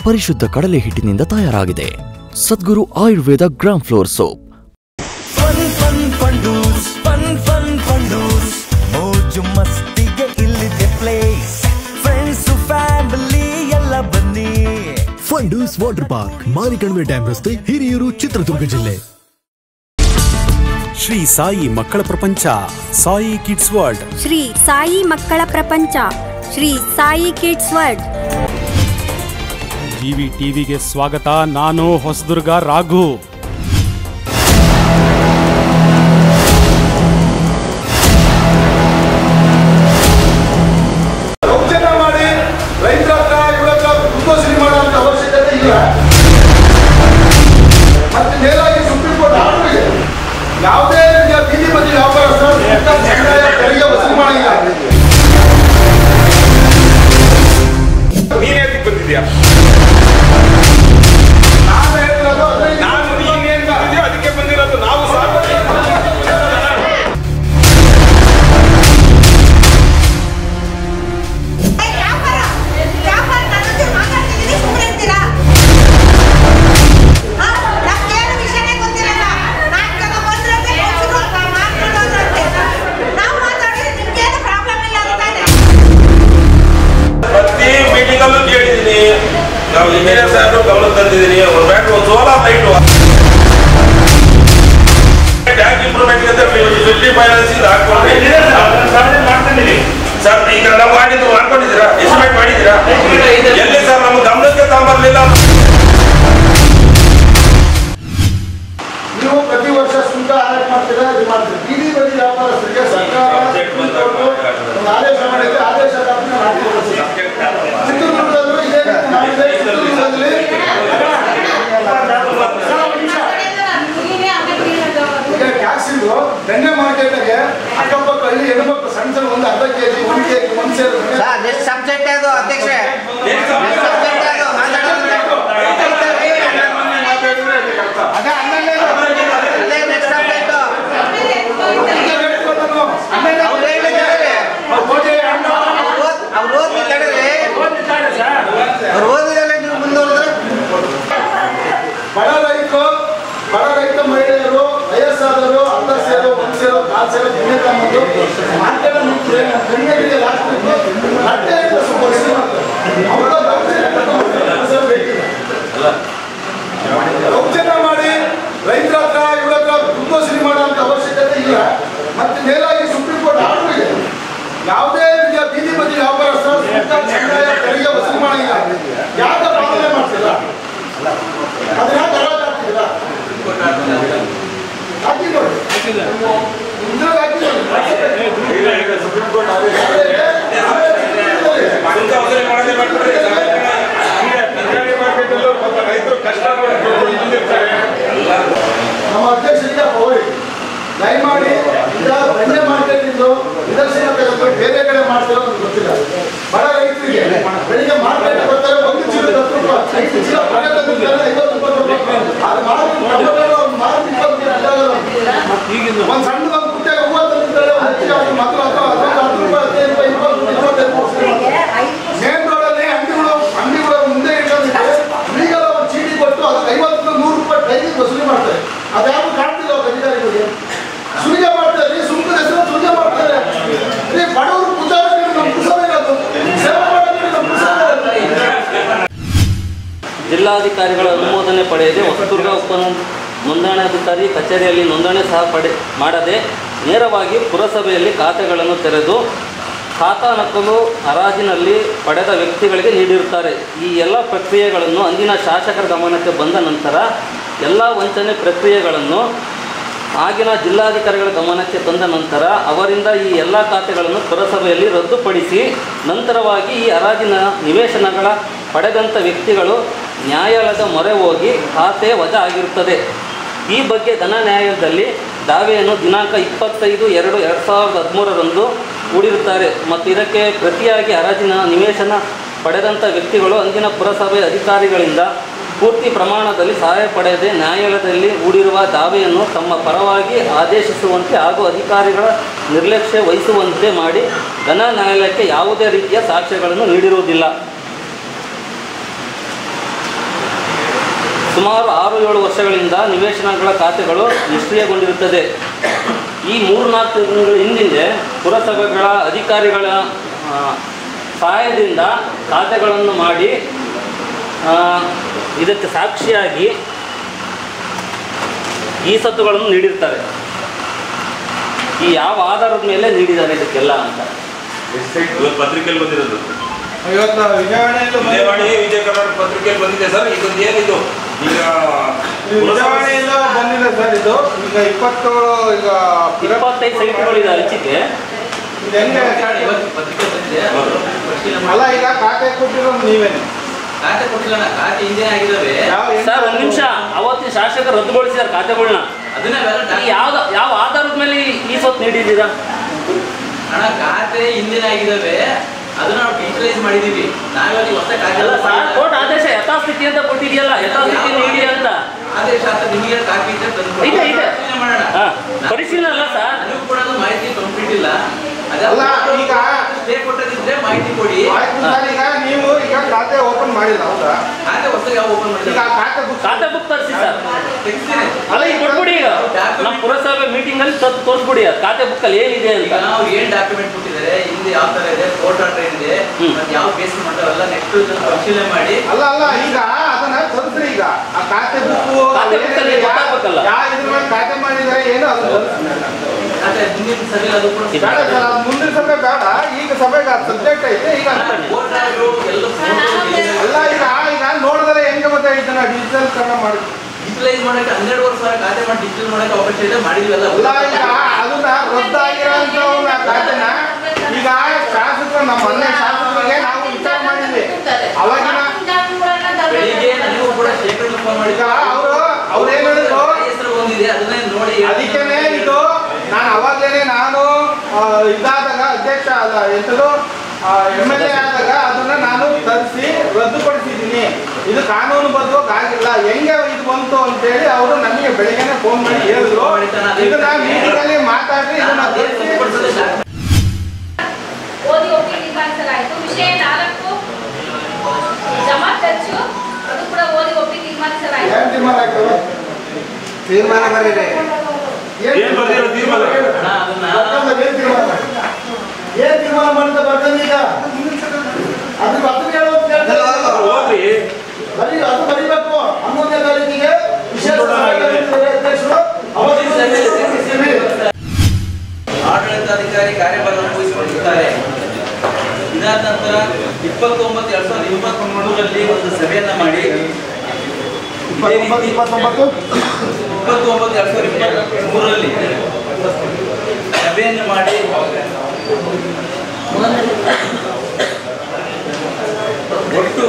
ಪರಿಶುದ್ಧ ಕಡಲೆ ಹಿಟ್ಟಿನಿಂದ ತಯಾರಾಗಿದೆ Sadguru Ayurveda gram flour soap fun fun Fundoos fun fun Fundoos ಮೋಜು ಮಸ್ತಿಗೆ ಇಲ್ಲಿದೆ ಪ್ಲೇಸ್ ಫ್ರೆಂಡ್ಸ್ ಫ್ಯಾಮಿಲಿ ಎಲ್ಲ ಬನ್ನಿ Fundoos water park Marikanive dam ರಸ್ತೆ ಹಿರಿಯೂರು ಚಿತ್ರದುರ್ಗ ಜಿಲ್ಲೆ ಶ್ರೀ ಸಾಯಿ ಮಕ್ಕಳ ಪ್ರಪಂಚ ಸಾಯಿ ಕಿಡ್ಸ್ ವರ್ಲ್ಡ್ ಶ್ರೀ ಸಾಯಿ ಮಕ್ಕಳ ಪ್ರಪಂಚ Shri Sai kids world TV ಟಿವಿಗೆ ಸ್ವಾಗತ ನಾನು ಹೊಸದುರ್ಗ ರಾಘು ದೌರ್ಜನ್ಯ ಮಾಡಿ ರೈತರ ಹತ್ರ ಇವರ ಹತ್ರ ದುಡ್ಡು ಮಾಡುವಂತ ಅವಶ್ಯಕತೆ ಇಲ್ಲ ಮತ್ತೆ ನೇರಾಗಿ ಸುಪ್ರೀಂ ಕೋರ್ಟ್ ಆರ್ಡರ್ ಇದೆ ಯಾವುದೇ ರೀತಿಯ ಬೀದಿ ಬದಿ ವ್ಯಾಪಾರಸ್ಥರು ಸರ್ಕಾರ ಸಂದಾಯ ತೆರಿಗೆ ವಸೂಲಿ ಮಾಡಿಲ್ಲ ನೀನೇ ಅದಕ್ಕೆ ಬಂದಿದ್ಯಾ ನಾನು ಹೇಳ್ತಿರೋದು ಅದೇ ಇದು. ನಾನು ನೀನೇನ್ ಬಂದಿದ್ಯೋ ಅದಕ್ಕೆ ಬಂದಿರೋದು ನಾವು ಸಹ ವ್ಯಾಪಾರ ವ್ಯಾಪಾರ ನನ್ನ ಜೊತೆ ಮಾತಾಡ್ತಿದ್ದೀನಿ ಸುಮ್ಮನೆ ಇರ್ತೀರಾ ಹಾ, ನಮ್ಗೇನು ವಿಷಯನೇ ಗೊತ್ತಿರಲ್ಲ ನಾಲ್ಕು ಜನ ಬಂದ್ರಂತೆ ಕೊಡ್ಸಿದ್ರು ಮಾಡ್ಕೊಂಡು ಹೋದ್ರಂತೆ ನಾವು ಮಾತಾಡಿದ್ರೆ ನಿಮ್ಗೇನು ಪ್ರಾಬ್ಲಮ್ ಇಲ್ಲ ಅಂತ ತಾನೆ ಪ್ರತಿ ಮೀಟಿಂಗ್ ಅಲ್ಲೂ ಕೇಳಿದೀನಿ ನಾವು ಇಂಜಿನಿಯರ್ ಸಾಹೇಬ್ರು ಗಮನ ತಂದಿದ್ದೀನಿ ಒಂದು ಬ್ಯಾಟ್ ಒಂದು ಸೋಲಾರ್ ಲೈಟ್ ಟ್ಯಾಂಕ್ ಇಂಪ್ರೂವ್ಮೆಂಟ್ ಅಂತ ಫಿಫ್ಟಿ ಫೈನಾನ್ಸ್ ಇಂದ ಹಾಕೊಂಡು ಸರ್ ಈಗ ನಾವು ಮಾಡಿದ್ದು ಮಾಡ್ಕೊಂಡಿದ್ದೀರಾ ಎಸ್ಟಿಮೇಟ್ ಮಾಡಿದ್ದೀರಾ ಎಲ್ಲಿ ಸರ್ ನಮ್ಮ ಗಮನಕ್ಕೆ ತಗೊಂಬರ್ಲಿಲ್ಲ ನೀವು ಪ್ರತಿ ವರ್ಷ ಸುಂಕ ಆದಾಯ ಮಾಡ್ತೀರಾ ಇದು ಮಾಡ್ತೀರಾ ಬೀದಿ ಬದಿ ವ್ಯಾಪಾರಸ್ಥರಿಗೆ ಸರ್ಕಾರ ಸುಪ್ರೀಂ ಕೋರ್ಟ್ ಒಂದು ಆದೇಶ ಮಾಡಿದ್ರೆ ಆದೇಶ ಚಿತ್ರದುರ್ಗದಲ್ಲೂ ಇದೇ ರೀತಿ ಮಾಡಿದೆ ಚಿತ್ರದುರ್ಗದಲ್ಲಿ ನೀನೇ ಅದಕ್ಕೆ ಹೇಳೋದು. ಈಗ ಟ್ಯಾಕ್ಸ್ ಇದು ಬೆಣ್ಣೆ ಮಾರ್ಕೆಟ್ಗೆ ಅಕ್ಕಪಕ್ಕ ಹಳ್ಳಿ ಹೆಣ್ಮಕ್ಳು ಸಣ್ಣ ಸಣ್ಣ ಒಂದು ಅರ್ಧ ಕೆಜಿ ಒಂದು ಕೆಜಿ ಒಂದು ಸೇರು ನೆಕ್ಸ್ಟ್ ಸಬ್ಜೆಕ್ಟ್ ಅದು ಅಧ್ಯಕ್ಷ ಸಬ್ಜೆಕ್ಟ್ ಅದು ಅದೇ ಆಮೇಲೆ ಅದೇ ನೆಕ್ಸ್ಟ್ ಸಬ್ಜೆಕ್ಟ್ ಆಮೇಲೆ ಅವ್ರು ಹೇಳಿದ್ದಾರೆ ಕೋಟೆ ಅಣ್ಣ ಅವ್ರು ಓದ್ತಿದ್ದಾರೆ ಅವ್ರು ಓದಿದಲ್ಲ ನೀವು ಮುಂದುವರೆದ್ರೆ ಬಡ ರೈತರು ಬಡ ರೈತ ಮಹಿಳೆಯರು ವಯಸ್ಸಾದವರು ಅರ್ಧ ಸೇರು ಒಂದು ಸೇರು ಕಾಲು ಸೇರು ಬೆಣ್ಣೆ ತಗೊಂಡು ಮಾರ್ಕೆಟ್ ನಿಂತರೆ ಬೆಣ್ಣೆಗೆ ಲಾಸ್ಟ್ ಲಟ್ಟೆ ಇಟ್ಟು ಸ್ವಲ್ಪ ಬಿಸಿ ಮಾಡ್ತಾರೆ ಅವ್ರ ದೌರ್ಜನ್ಯ ಮಾಡ್ತಾರೆ. ಅದು ಬೇಕಿಲ್ಲ. ದೌರ್ಜನ್ಯ ಮಾಡಿ ರೈತರ ಹತ್ರ ಇವರ ಹತ್ರ ದುಡ್ಡು ವಸೂಲಿ ಮಾಡುವಂತ ಅವಶ್ಯಕತೆ ಇಲ್ಲ ಮತ್ತೆ ನೇರಾಗಿ ಸುಪ್ರೀಂ ಕೋರ್ಟ್ ಆರ್ಡರ್ ಇದೆ ಯಾವುದೇ ರೀತಿಯ ಬೀದಿ ಬದಿ ವ್ಯಾಪಾರಸ್ಥರು ಸರ್ಕಾರ ಸಂದಾಯ ತೆರಿಗೆ ವಸೂಲಿ ಮಾಡಿಲ್ಲ ಯಾಕೆ ಪಾಲನೆ ಮಾಡ್ತಿಲ್ಲ ಅದನ್ನ ಯಾಕೆ ಹರಾಜು ಹಾಕ್ತಿದ್ದೀರಾ? ಹಾಕಿ ನೋಡಿ ಇದ್ರಲ್ಲಿ ಹಾಕಿ ನೋಡಿ. ಸುಂಕ ವಸೂಲಿ ಮಾಡೋದೇ ಮಾಡ್ಬಿಡ್ರಿ ಮಾರ್ಕೆಟಲ್ಲೂ ಪಾಪ ರೈತರು ಕಷ್ಟ ಪಡ್ಕೊಂಡು ಇಲ್ಲಿರ್ತಾರೆ ನಮ್ಮ ಅಧ್ಯಕ್ಷರಿಗೆ ಹೋಗಿ ದಯಮಾಡಿ ಈಗ ಬೆಣ್ಣೆ ಮಾರ್ಕೆಟ್ ಇಂದು ನಿದರ್ಶನ ತೆಗೆದು ಬೇರೆ ಕಡೆ ಮಾಡ್ತಿರೋ ನಮ್ಗೆ ಗೊತ್ತಿಲ್ಲ ಬಡ ರೈತರಿಗೆ ಬೆಳಿಗ್ಗೆ ಮಾರ್ಕೆಟ್ ಬರ್ತಾರೆ ಒಂದು ಚೀಲ ಹತ್ತು ರೂಪಾಯಿ ಐದು ಚೀಲ ಪಡೆ ತಂದಿರ್ತಾರೆ ಐವತ್ತು ರೂಪಾಯಿ ಕೊಡ್ಬೇಕು. ಅದು ಮಾರಿ ಟೊಮೆಟೊ ಒಂದು ಮಾರಿ ಇಪ್ಪತ್ತು ರೂಪಾಯಿ ಅಡ್ಡಾಗಲ್ಲ. ಒಂದು ಸಣ್ಣ ಒಂದು ಕುಟ್ಟೆಗೆ ಹೂವು ತಂದಿರ್ತಾರೆ ಒಂದು ಹೆಚ್ಚಿಗೆ ಅದು ಮಕ್ಕಳು ಅಥವಾ ಅದೊಂದು ಹತ್ತು ರೂಪಾಯಿ ಹದಿನೈದು ರೂಪಾಯಿ ಇಪ್ಪತ್ತು ರೂಪಾಯಿ ಇಪ್ಪತ್ತೈದು ರೂಪಾಯಿ ಮೇನ್ ರೋಡಲ್ಲಿ ಅಂಗಡಿಗಳು ಅಂಗಡಿಗಳ ಮುಂದೆ ಇಟ್ಕೊಂಡಿದ್ರೆ ಈಗೆಲ್ಲ ಒಂದು ಚೀಟಿ ಕೊಟ್ಟು ಅದಕ್ಕೆ ಐವತ್ತು ನೂರು ರೂಪಾಯಿ ಡೈಲಿ ವಸೂಲಿ ಮಾಡ್ತಾರೆ ಅದ್ಯಾವುದು ಕಾಣ್ತಿಲ್ಲ ಅವ್ರ ಅಧಿಕಾರಿಗಳಿಗೆ ಸುಲಿಗೆ ಮಾಡ್ತಾರೆ ಸುಂಕದ ಹೆಸರು ಸುಲಿಗೆ ಮಾಡ್ತಾರೆ ಈ ಬಡವರು ಪೂಜಾರಿಗೆ ನಮ್ಮ ಪುಸ್ತಕ ಇರೋದು ಸೇವೆ ಮಾಡೋರಿಗೆ ನಮ್ಮ ಪುಸ್ತಕ ಇರೋದು ಜಿಲ್ಲಾಧಿಕಾರಿಗಳ ಅನುಮೋದನೆ ಪಡೆಯದೆ ಹೊಸದುರ್ಗ ಉಪ ನೋಂದಣಾಧಿಕಾರಿ ಕಚೇರಿಯಲ್ಲಿ ನೋಂದಣಿ ಸಹ ಪಡೆ ಮಾಡದೆ ನೇರವಾಗಿ ಪುರಸಭೆಯಲ್ಲಿ ಖಾತೆಗಳನ್ನು ತೆರೆದು ಖಾತಾ ನಕಲು ಹರಾಜಿನಲ್ಲಿ ಪಡೆದ ವ್ಯಕ್ತಿಗಳಿಗೆ ನೀಡಿರುತ್ತಾರೆ ಈ ಎಲ್ಲ ಪ್ರಕ್ರಿಯೆಗಳನ್ನು ಅಂದಿನ ಶಾಸಕರ ಗಮನಕ್ಕೆ ಬಂದ ನಂತರ ಎಲ್ಲ ವಂಚನೆ ಪ್ರಕ್ರಿಯೆಗಳನ್ನು ಆಗಿನ ಜಿಲ್ಲಾಧಿಕಾರಿಗಳ ಗಮನಕ್ಕೆ ತಂದ ನಂತರ ಅವರಿಂದ ಈ ಎಲ್ಲ ಖಾತೆಗಳನ್ನು ಪುರಸಭೆಯಲ್ಲಿ ರದ್ದುಪಡಿಸಿ ನಂತರವಾಗಿ ಈ ಹರಾಜಿನ ನಿವೇಶನಗಳ ಪಡೆದಂಥ ವ್ಯಕ್ತಿಗಳು ನ್ಯಾಯಾಲಯದ ಮೊರೆ ಹೋಗಿ ಖಾತೆ ವಜಾ ಆಗಿರುತ್ತದೆ ಈ ಬಗ್ಗೆ ಘನ ನ್ಯಾಯಾಲಯದಲ್ಲಿ ದಾವೆಯನ್ನು ದಿನಾಂಕ ಇಪ್ಪತ್ತೈದು ಎರಡು ಎರಡು ಸಾವಿರದ ಹದಿಮೂರರಂದು ಹೂಡಿರುತ್ತಾರೆ ಮತ್ತು ಇದಕ್ಕೆ ಪ್ರತಿಯಾಗಿ ಹರಾಜಿನ ನಿವೇಶನ ಪಡೆದಂಥ ವ್ಯಕ್ತಿಗಳು ಅಂದಿನ ಪುರಸಭೆ ಅಧಿಕಾರಿಗಳಿಂದ ಪೂರ್ತಿ ಪ್ರಮಾಣದಲ್ಲಿ ಸಹಾಯ ಪಡೆಯದೆ ನ್ಯಾಯಾಲಯದಲ್ಲಿ ಹೂಡಿರುವ ದಾವೆಯನ್ನು ತಮ್ಮ ಪರವಾಗಿ ಆದೇಶಿಸುವಂತೆ ಹಾಗೂ ಅಧಿಕಾರಿಗಳ ನಿರ್ಲಕ್ಷ್ಯ ವಹಿಸುವಂತೆ ಮಾಡಿ ಘನ ನ್ಯಾಯಾಲಯಕ್ಕೆ ಯಾವುದೇ ರೀತಿಯ ಸಾಕ್ಷ್ಯಗಳನ್ನು ನೀಡಿರುವುದಿಲ್ಲ ಸುಮಾರು ಆರು ಏಳು ವರ್ಷಗಳಿಂದ ನಿವೇಶನಗಳ ಖಾತೆಗಳು ನಿಷ್ಕ್ರಿಯಗೊಂಡಿರುತ್ತದೆ ಈ ಮೂರು ನಾಲ್ಕು ತಿಂಗಳ ಹಿಂದಿಂದೆ ಪುರಸಭೆಗಳ ಅಧಿಕಾರಿಗಳ ಆ, ಸಹಾಯದಿಂದ ಖಾತೆಗಳನ್ನು ಮಾಡಿ ಆ, ಇದಕ್ಕೆ ಸಾಕ್ಷಿಯಾಗಿ ಈ ಸತ್ತುಗಳನ್ನು ನೀಡಿರ್ತಾರೆ ಈ ಯಾವ ಆಧಾರದ ಮೇಲೆ ನೀಡಿದ್ದಾರೆ ಇದಕ್ಕೆಲ್ಲ ಅಂತ ಇವತ್ತು ಪತ್ರಿಕೆಯಲ್ಲಿ ಬಂದಿರೋದು ಇವತ್ತು ವಿಜಯವಾಣಿಯಲ್ಲೂ ವಿಜಯವಾಣಿ ವಿಜಯ ಕರ್ನಾಟಕ ಪತ್ರಿಕೆಯಲ್ಲಿ ಬಂದಿದೆ ಸರ್ ಇದೊಂದು ಏನಿದು ಈಗ ವಿಜಯವಾಣಿಯಿಂದ ಬಂದಿದೆ ಸರ್ ಇದು ಈಗ ಇಪ್ಪತ್ತೇಳು ಈಗ ಇಪ್ಪತ್ತೈದು ಸೈಟ್ಗಳಿದೆ ಹಂಚಿಕೆ ಇದು ಹೆಂಗೆ ಅಲ್ಲ ಈಗ ಖಾತೆ ಕೊಟ್ಟಿರೋದು ನೀವೇನೆ ಖಾತೆ ಕೊಟ್ಟಿಲ್ಲ ಖಾತೆ ಹಿಂದೆ ಆಗಿದಾವೆ ಸರ್ ಒಂದ್ ನಿಮಿಷ ಅವತ್ತಿನ ಶಾಸಕರು ರದ್ದುಗೊಳಿಸಿದಾರೆ ಖಾತೆಗಳನ್ನ ಅದನ್ನ ಅವೆಲ್ಲ ಈ ಯಾವ್ದು ಯಾವ ಆಧಾರದ ಮೇಲೆ ಈ- ಈ ಸೊತ್ತು ನೀಡಿದ್ದೀರಾ ಹಣ ಖಾತೆ ಹಿಂದಿನ ಆಗಿದಾವೆ ಅದನ್ನ ನಾವು ಡಿಜಿಟಲೈಸ್ ಮಾಡಿದೀವಿ ನಾವಲ್ಲಿ ಹೊಸ ಖಾತೆ ಅಲ್ಲ ಸರ್ ಕೋರ್ಟ್ ಆದೇಶ ಯಥಾಸ್ಥಿತಿ ಅಂತ ಕೊಟ್ಟಿದೆಯಲ್ಲ ಯಥಾಸ್ಥಿತಿ ನೀಡಿ ಅಂತ ಆದೇಶ ಅಂತ ನಿಮಗೆ ಕಾಪಿ ಇದ್ರೆ ತಂದು ಇದೆ ಇದೆ ಪರಿಶೀಲನೆ ಮಾಡೋಣ ಹಾ, ಪರಿಶೀಲನೆ ಅಲ್ಲ ಸರ್ ನನಗೂ ಕೂಡ ಅದು ಮಾಹಿತಿ ಕಂಪ್ಲೀಟ್ ಇಲ್ಲ ಅಲ್ಲ, ಈಗ- ಸ್ಟೇ ಕೊಟ್ಟದಿದ್ರೆ ಮಾಹಿತಿ ಕೊಡಿ ಆಯ್ತು ಸರ್ ಈಗ ನೀವು ಈಗ ಖಾತೆ ಓಪನ್ ಮಾಡಿಲ್ಲ ಹೌದಾ ಖಾತೆ ಹೊಸದಾಗಿ ಯಾವ ಓಪನ್ ಈಗ ಮಾಡಿಲ್ಲ ಖಾತೆ ಬುಕ್ ಖಾತೆ ಬುಕ್ ತರಿಸಿ ಸರ್ ತೆಗ್ಸಿದ್ದೀನಿ. ಅಲ್ಲ ಈಗ ಕೊಟ್ಬಿಡಿ ಈಗ ನಮ್ಮ ಪುರಸಭೆ ಮೀಟಿಂಗ್ ಅಲ್ಲಿ ತೋರ್ಸ್- ತೋರ್ಸ್ಬಿಡಿ ಅದು ಖಾತೆ ಬುಕ್ ಅಲ್ಲಿ ಏನಿದೆ ಈಗ ಅಂತ ನಾವು ಏನ್ ಡಾಕ್ಯುಮೆಂಟ್ ಕೊಟ್ಟಿದ್ದಾರೆ ಹಿಂದೆ ಯಾವ ತರ ಇದೆ ಕೋರ್ಟ್ ಆರ್ಡರ್ ಇದೆ ಮತ್ತೆ ಯಾವ ಬೇಸ್ ಮಾಡ್ತಾವಲ್ಲ ನೆಕ್ಸ್ಟ್ ಪರಿಶೀಲನೆ ಮಾಡಿ ಅಲ್ಲ ಅಲ್ಲ ಈಗ ಅದನ್ನ ತರಿಸ್ರಿ ಈಗ ಆ ಖಾತೆ ಬುಕ್ ಖಾತೆ book ಅಲ್ಲಿ ಗೊತ್ತಾಗ್ಬೇಕಲ್ಲ. ಯಾವ ಇದ್ರ ಮೇಲೆ ಖಾತೆ ಮಾಡಿದ್ದಾರೆ ಏನು ಅದು ಮತ್ತೆ ಮುಂದಿನ ಸಭೆ ಅದು ಕೂಡ ಬೇಡ ಸರ್ ಅದು ಮುಂದಿನ ಸಭೆ ಬೇಡ ಈಗ ಸಭೆಗೆ ಅದು ಸಬ್ಜೆಕ್ಟ್ ಐತೆ ಈಗ ಕೋರ್ಟ್ ಆರ್ಡರ್ ಎಲ್ಲ ಅಲ್ಲ ಈಗ ಈಗ ನೋಡಿದ್ರೆ ಹೆಂಗೆ ಮತ್ತೆ ಇದನ್ನ ಡಿಜಿಟಲ್ ಕನ್ನಡ ಮಾಡಿ ಡಿಜಿಟಲೈಸ್ ಮಾಡಕ್ಕೆ ಹನ್ನೆರಡು ವರ್ಷ ಖಾತೆ ಮಾಡಿ ಡಿಜಿಟಲ್ ಮಾಡಕ್ಕೆ ಅವಕಾಶ ಇದೆ ಮಾಡಿದ್ವಲ್ಲ ಅಲ್ಲ ಈಗ ಅದನ್ನ ರದ್ದಾಗಿರೋಂಥ ಖಾತೆನ ಈಗ ಶಾಸಕರು ನಮ್ಮ ಮೊನ್ನೆ ಶಾಸಕರಿಗೆ ನಾವು ವಿಚಾರ ಮಾಡಿದ್ವಿ ಅವಾಗಿನ ಬೆಳಿಗ್ಗೆ ನನಗೂ ಕೂಡ ಶೇಖರಣೆ ಫೋನ್ ಮಾಡಿ ಈಗ ಅವರು ಅವ್ರು ಏನ್ ಹೇಳಿದ್ರು ಹೆಸರು ಬಂದಿದೆ ಅದನ್ನೇ ನೋಡಿ ಅದಕ್ಕೇನೆ ಇದು ನಾನು ಅವಾಗಲೇ ನಾನು ಆ, ಇದಾದಾಗ ಅಧ್ಯಕ್ಷ ಅಲ್ಲ ಎಂತದು ಎಮ್ ಎಲ್ ಎ ಆದಾಗ ಅದನ್ನ ನಾನು ತರಿಸಿ ರದ್ದುಪಡಿಸಿದ್ದೀನಿ ಇದು ಕಾನೂನು ಬದ್ಧವಾಗಿ ಆಗಿಲ್ಲ ಹೆಂಗೆ ಇದು ಬಂತು ಅಂತೇಳಿ ಅವರು ನನಗೆ ಬೆಳಿಗ್ಗೆನೆ ಫೋನ್ ಮಾಡಿ ಹೇಳಿದ್ರು ಇದನ್ನ ಮೀಟಿಂಗ್ ಅಲ್ಲಿ ಮಾತಾಡಿ ಇದನ್ನ ತರಿಸಿ ಓದಿ ಒಪ್ಪಿ ತೀರ್ಮಾನಿಸಲಾಯಿತು ವಿಷಯ ನಾಲ್ಕು ಜಮಾ ಖರ್ಚು ಅದು ಕೂಡ ಓದಿ ಒಪ್ಪಿ ತೀರ್ಮಾನಿಸಲಾಯಿತು ಏನ್ ತೀರ್ಮಾನ ಆಯ್ತು ತೀರ್ಮಾನ ಬರೀರಿ ಏನ್ ಬರ್ದಿರೋ ತೀರ್ಮಾನ ಸರ್ಕಾರದಾಗ ಏನ್ ತೀರ್ಮಾನ ಏನ್ ತೀರ್ಮಾನ ಮಾಡಿದ ಬರ್ತಾನೆ ಈಗ ಅದ್ರ ಅದನ್ನ ಹೇಳೋದು ಕೇಳ್ತಾರೆ. ಹೋಗ್ರಿ ಬರೀ ಅದು ಬರೀಬೇಕು ಹನ್ನೊಂದನೇ ತಾರೀಕಿಗೆ ವಿಶೇಷ ಸಭೆಯಲ್ಲಿ ಅಧ್ಯಕ್ಷರು ಅವಧಿ ಸಲ್ಲಿಸಿದ್ದೀವಿ. ಆಡಳಿತಾಧಿಕಾರಿ ಕಾರ್ಯಭಾರವನ್ನು ವಹಿಸಿಕೊಂಡಿದ್ದಾರೆ ಇದಾದ ನಂತರ ಇಪ್ಪತ್ತೊಂಬತ್ತು ಎರಡ್ ಸಾವಿರದ ಇಪ್ಪತ್ತ್ ಮೂರರಲ್ಲಿ ಒಂದು ಸಭೆಯನ್ನ ಮಾಡಿ ಇದೇ ರೀತಿ ಇಪ್ಪತ್ತೊಂಬತ್ತು ಇಪ್ಪತ್ತೊಂಬತ್ತು ಎರಡ್ ಸಾವಿರದ ಇಪ್ಪತ್ತ್ ಮೂರರಲ್ಲಿ ಸಭೆಯನ್ನು ಮಾಡಿ ಒಟ್ಟು